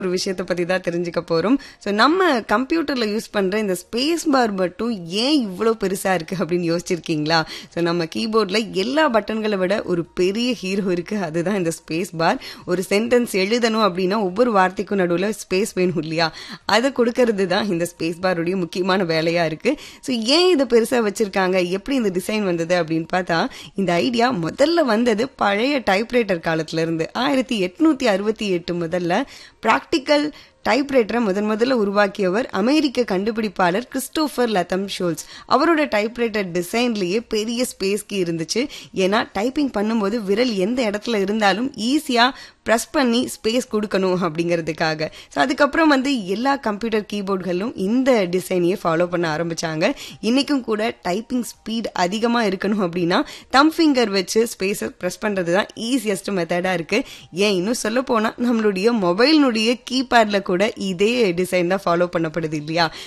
ஒரு விஷயத்தை பத்தி தான் தெரிஞ்சுக்க போறோம் ஸோ நம்ம கம்ப்யூட்டர்ல யூஸ் பண்ற இந்த ஸ்பேஸ் பார் மட்டும் ஏன் இவ்வளோ பெருசா இருக்கு அப்படின்னு யோசிச்சிருக்கீங்களா ஸோ நம்ம கீபோர்ட்ல எல்லா பட்டன்களை விட ஒரு பெரிய ஹீரோ இருக்கு அதுதான் இந்த ஸ்பேஸ் பார் ஒரு சென்டென்ஸ் எழுதணும் அப்படின்னா ஒவ்வொரு வார்த்தைக்கும் நடுவில் ஸ்பேஸ் வேணும் இல்லையா அதை கொடுக்கறது தான் இந்த ஸ்பேஸ் பாருடைய முக்கியமான வேலையா இருக்கு ஸோ ஏன் இதை பெருசா வச்சிருக்காங்க எப்படி இந்த டிசைன் வந்தது அப்படின்னு பார்த்தா இந்த ஐடியா முதல்ல வந்தது பழைய டைப்ரைட்டர் காலத்துல இருந்து ஆயிரத்தி எட்நூத்தி அறுபத்தி எட்டு முதல்ல ப்ராக்டிக்கல் டைப்ரைட்டரை முதன் முதல்ல உருவாக்கியவர் அமெரிக்க கண்டுபிடிப்பாளர் கிறிஸ்டோபர் லத்தம் ஷோல்ஸ் அவரோட டைப்ரைட்டர் டிசைன்லயே பெரிய ஸ்பேஸ் கீ இருந்துச்சு ஏன்னா டைப்பிங் பண்ணும்போது விரல் எந்த இடத்துல இருந்தாலும் ஈஸியா ப்ரெஸ் பண்ணி ஸ்பேஸ் கொடுக்கணும் அப்படிங்கிறதுக்காக ஸோ அதுக்கப்புறம் வந்து எல்லா கம்ப்யூட்டர் கீபோர்டுகளும் இந்த டிசைனையே ஃபாலோ பண்ண ஆரம்பிச்சாங்க இன்னைக்கும் கூட டைப்பிங் ஸ்பீட் அதிகமாக இருக்கணும் அப்படின்னா தம் ஃபிங்கர் வச்சு ஸ்பேஸை ப்ரெஸ் பண்ணுறது தான் ஈஸியஸ்ட் மெத்தடாக இருக்கு ஏன் இன்னும் சொல்ல போனால் நம்மளுடைய மொபைலினுடைய கீபேடில் கூட இதே டிசைன் தான் ஃபாலோ பண்ணப்படுது இல்லையா